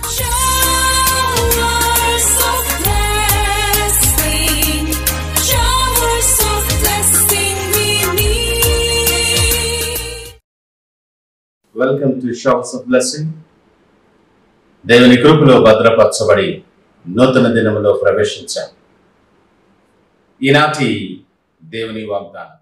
Showers of blessing, showers of blessing we need. Welcome to showers of blessing దేవుని కృపలో భద్రపరచబడి నూతన దినములో ప్రవేశించాం ఈనాటి దేవుని వాగ్దానం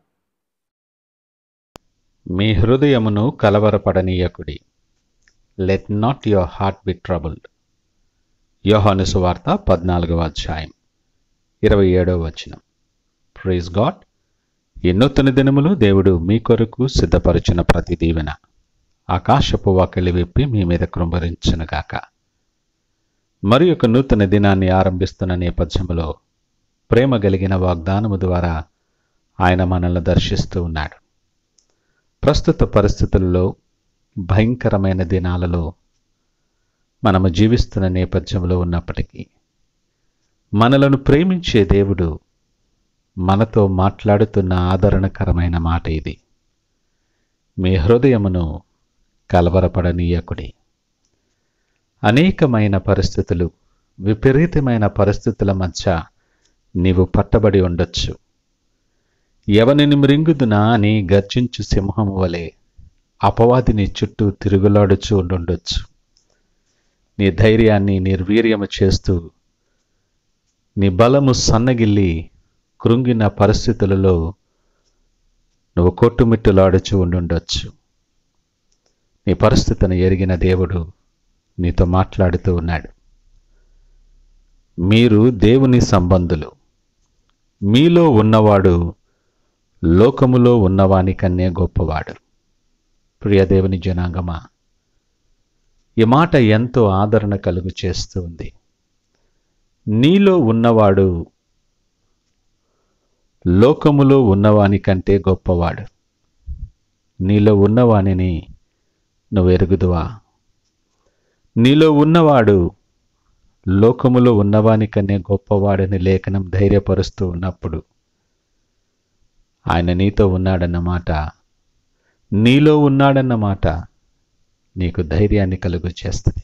మీ హృదయమును కలవరపడనీయకుడి let not your heart be troubled యోహాను సువార్త పద్నాలుగవ అధ్యాయం ఇరవై ఏడవ వచనం ప్రైజ్ గాడ్ ఈ నూతన దినములు దేవుడు మీ కొరకు సిద్ధపరిచిన ప్రతి దీవెన ఆకాశపు వాకిలి విప్పి మీ మీద కృంభరించునుగాక మరి ఒక నూతన దినాన్ని ఆరంభిస్తున్న నేపథ్యంలో ప్రేమ కలిగిన వాగ్దానము ద్వారా ఆయన మనల్ని దర్శిస్తూ ఉన్నాడు ప్రస్తుత పరిస్థితుల్లో భయంకరమైన దినాలలో మనము జీవిస్తున్న నేపథ్యంలో ఉన్నప్పటికీ మనలను ప్రేమించే దేవుడు మనతో మాట్లాడుతున్న ఆదరణకరమైన మాట ఇది మీ హృదయమును కలవరపడనీయకుడి అనేకమైన పరిస్థితులు విపరీతమైన పరిస్థితుల మధ్య నీవు పట్టబడి ఉండొచ్చు ఎవనిని మృంగుదునా అని గర్జించు సింహము వలె అపవాదిని చుట్టూ తిరుగులాడుచూ ఉండుండొచ్చు నీ ధైర్యాన్ని నిర్వీర్యము చేస్తూ నీ బలము సన్నగిల్లి కృంగిన పరిస్థితులలో నువ్వు కొట్టుమిట్టులాడుచూ ఉండుండొచ్చు నీ పరిస్థితిని ఎరిగిన దేవుడు నీతో మాట్లాడుతూ ఉన్నాడు మీరు దేవుని సంబంధులు మీలో ఉన్నవాడు లోకములో ఉన్నవానికన్నే గొప్పవాడు ప్రియ దేవుని జనాంగమా ఈ మాట ఎంతో ఆదరణ కలుగు చేస్తూ ఉంది నీలో ఉన్నవాడు లోకములో ఉన్నవానికంటే గొప్పవాడు నీలో ఉన్నవానిని నువ్వు ఎరుగుదువా నీలో ఉన్నవాడు లోకములో ఉన్నవానికన్నే గొప్పవాడని లేఖనం ధైర్యపరుస్తూ ఉన్నప్పుడు ఆయన నీతో ఉన్నాడన్నమాట నీలో ఉన్నాడన్నమాట నీకు ధైర్యాన్ని కలుగు చేస్తుంది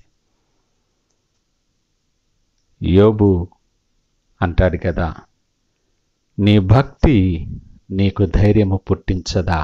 యోబు అంటాడు కదా నీ భక్తి నీకు ధైర్యము పుట్టించదా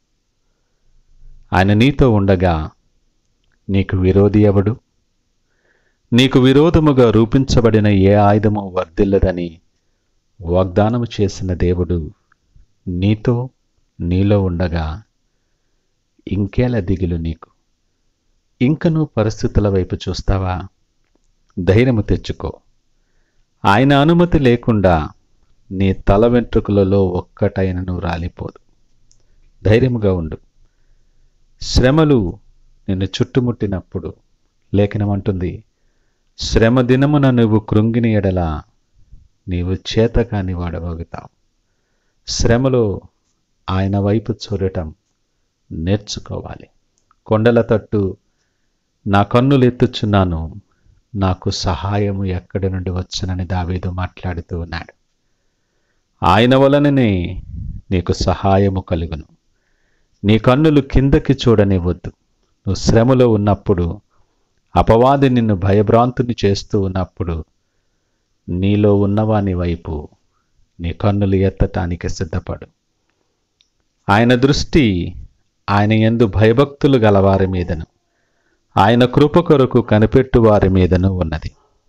ఆయన నీతో ఉండగా నీకు విరోధి ఎవడు నీకు విరోధముగా రూపించబడిన ఏ ఆయుధము వర్ధిల్లదని వాగ్దానము చేసిన దేవుడు నీతో నీలో ఉండగా ఇంకేలా దిగులు నీకు ఇంకనూ పరిస్థితుల వైపు చూస్తావా ధైర్యము తెచ్చుకో ఆయన అనుమతి లేకుండా నీ తల వెంట్రుకలలో ఒక్కటైనను రాలిపోదు ధైర్యముగా ఉండు శ్రమలు నిన్ను చుట్టుముట్టినప్పుడు లేఖనమంటుంది శ్రమ దినమున నువ్వు కృంగిని ఎడల నీవు చేతకాని వాడవగుతావు శ్రమలో ఆయన వైపు చూడటం నేర్చుకోవాలి కొండల తట్టు నా కన్నులు ఎత్తుచున్నాను నాకు సహాయము ఎక్కడి నుండి వచ్చనని దావీదు మాట్లాడుతూ ఉన్నాడు ఆయన వలననే నీకు సహాయము కలుగును నీ కన్నులు కిందకి చూడనివ్వద్దు నువ్వు శ్రమలో ఉన్నప్పుడు అపవాది నిన్ను భయభ్రాంతుని చేస్తూ ఉన్నప్పుడు నీలో ఉన్నవాని వైపు నీ కన్నులు ఎత్తటానికి సిద్ధపడు ఆయన దృష్టి ఆయన ఎందు భయభక్తులు గలవారి మీదను ఆయన కృప కొరకు కనిపెట్టు వారి మీదను ఉన్నది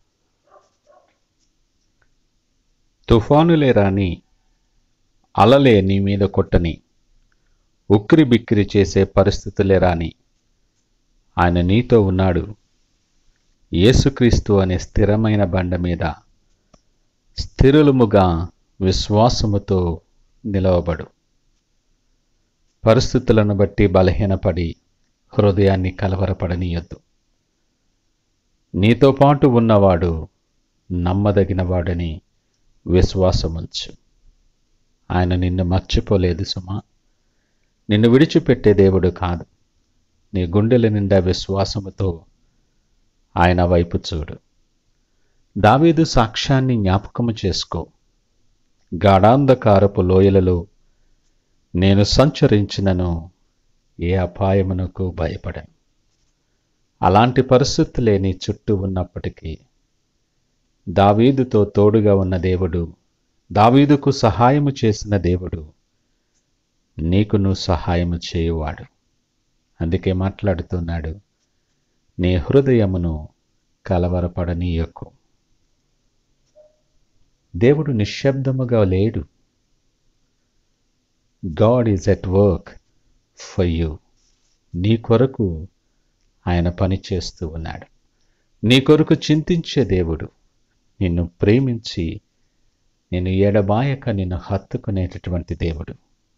తుఫానులే రాని అలలే నీ మీద కొట్టని ఉక్కిరి బిక్కిరి చేసే పరిస్థితులే రాని ఆయన నీతో ఉన్నాడు యేసుక్రీస్తు అనే స్థిరమైన బండ మీద స్థిరులముగా విశ్వాసముతో నిలవబడు పరిస్థితులను బట్టి బలహీనపడి హృదయాన్ని కలవరపడనీయొద్దు నీతో పాటు ఉన్నవాడు నమ్మదగినవాడని విశ్వాసముంచు ఆయన నిన్ను మర్చిపోలేదు సుమా నిన్ను విడిచిపెట్టే దేవుడు కాదు నీ గుండెల నిండా విశ్వాసముతో ఆయన వైపు చూడు దావీదు సాక్ష్యాన్ని జ్ఞాపకము చేసుకో గాఢాంధకారపు లోయలలో నేను సంచరించినను ఏ అపాయమునకు భయపడను అలాంటి పరిస్థితులే నీ చుట్టూ ఉన్నప్పటికీ దావీదుతో తోడుగా ఉన్న దేవుడు దావీదుకు సహాయము చేసిన దేవుడు నీకు నువ్వు సహాయము చేయువాడు అందుకే మాట్లాడుతున్నాడు నీ హృదయమును కలవరపడనీయకు దేవుడు నిశ్శబ్దముగా లేడు God is at work for you నీ కొరకు ఆయన పని చేస్తూ ఉన్నాడు నీ కొరకు చింతించే దేవుడు నిన్ను ప్రేమించి నిన్ను ఎడబాయక నిన్ను హత్తుకునేటటువంటి దేవుడు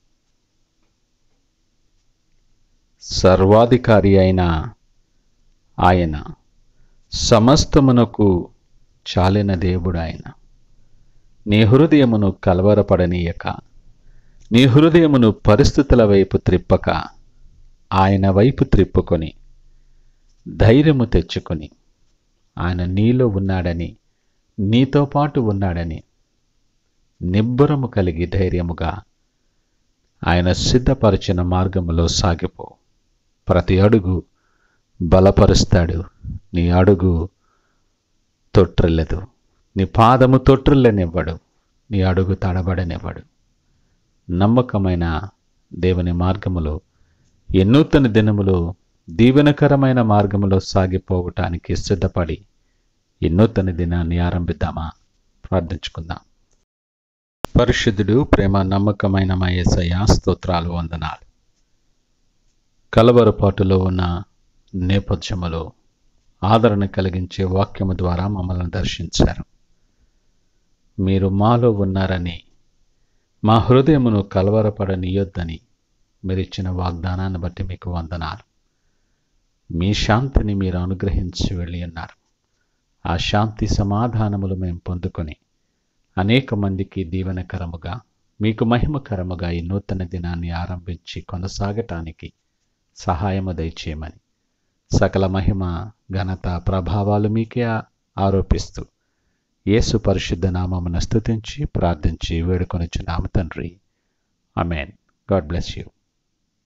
సర్వాధికారి అయిన ఆయన సమస్తమునకు చాలిన దేవుడు ఆయన నీ హృదయమును కలవరపడనీయక నీ హృదయమును పరిస్థితుల వైపు త్రిప్పక ఆయన వైపు త్రిప్పుకొని ధైర్యము తెచ్చుకొని ఆయన నీలో ఉన్నాడని నీతో పాటు ఉన్నాడని నిబ్బరము కలిగి ధైర్యముగా ఆయన సిద్ధపరిచిన మార్గములో సాగిపో ప్రతి అడుగు బలపరుస్తాడు నీ అడుగు తొట్టిల్లదు నీ పాదము తొట్టిల్లనివ్వడు నీ అడుగు తడబడనివ్వడు నమ్మకమైన దేవుని మార్గములో ఎన్నూతన దినములు దీవెనకరమైన మార్గములో సాగిపోవటానికి సిద్ధపడి ఎన్నూతన దినాన్ని ఆరంభిద్దామా ప్రార్థించుకుందాం పరిశుద్ధుడు ప్రేమ నమ్మకమైన మా యేసయ్య స్తోత్రాలు వందనాలు కలవరపాటులో ఉన్న నేపథ్యములో ఆదరణ కలిగించే వాక్యము ద్వారా మమ్మల్ని దర్శించారు మీరు మాలో ఉన్నారని మా హృదయమును కలవరపడనీయొద్దని మీరు ఇచ్చిన వాగ్దానాన్ని బట్టి మీకు వందనాలు మీ శాంతిని మీరు అనుగ్రహించి వెళ్ళి ఉన్నారు ఆ శాంతి సమాధానములు మేము పొందుకొని అనేక మందికి దీవెనకరముగా మీకు మహిమకరముగా ఈ నూతన దినాన్ని ఆరంభించి కొనసాగటానికి సహాయము దయచేయమని సకల మహిమ ఘనత ప్రభావాలు మీకే ఆ- ఆరోపిస్తూ యేసు పరిశుద్ధ నామమున స్తుతించి ప్రార్థించి వేడుకొనిచ్చున్నాము తండ్రి అమేన్ గాడ్ బ్లెస్ యూ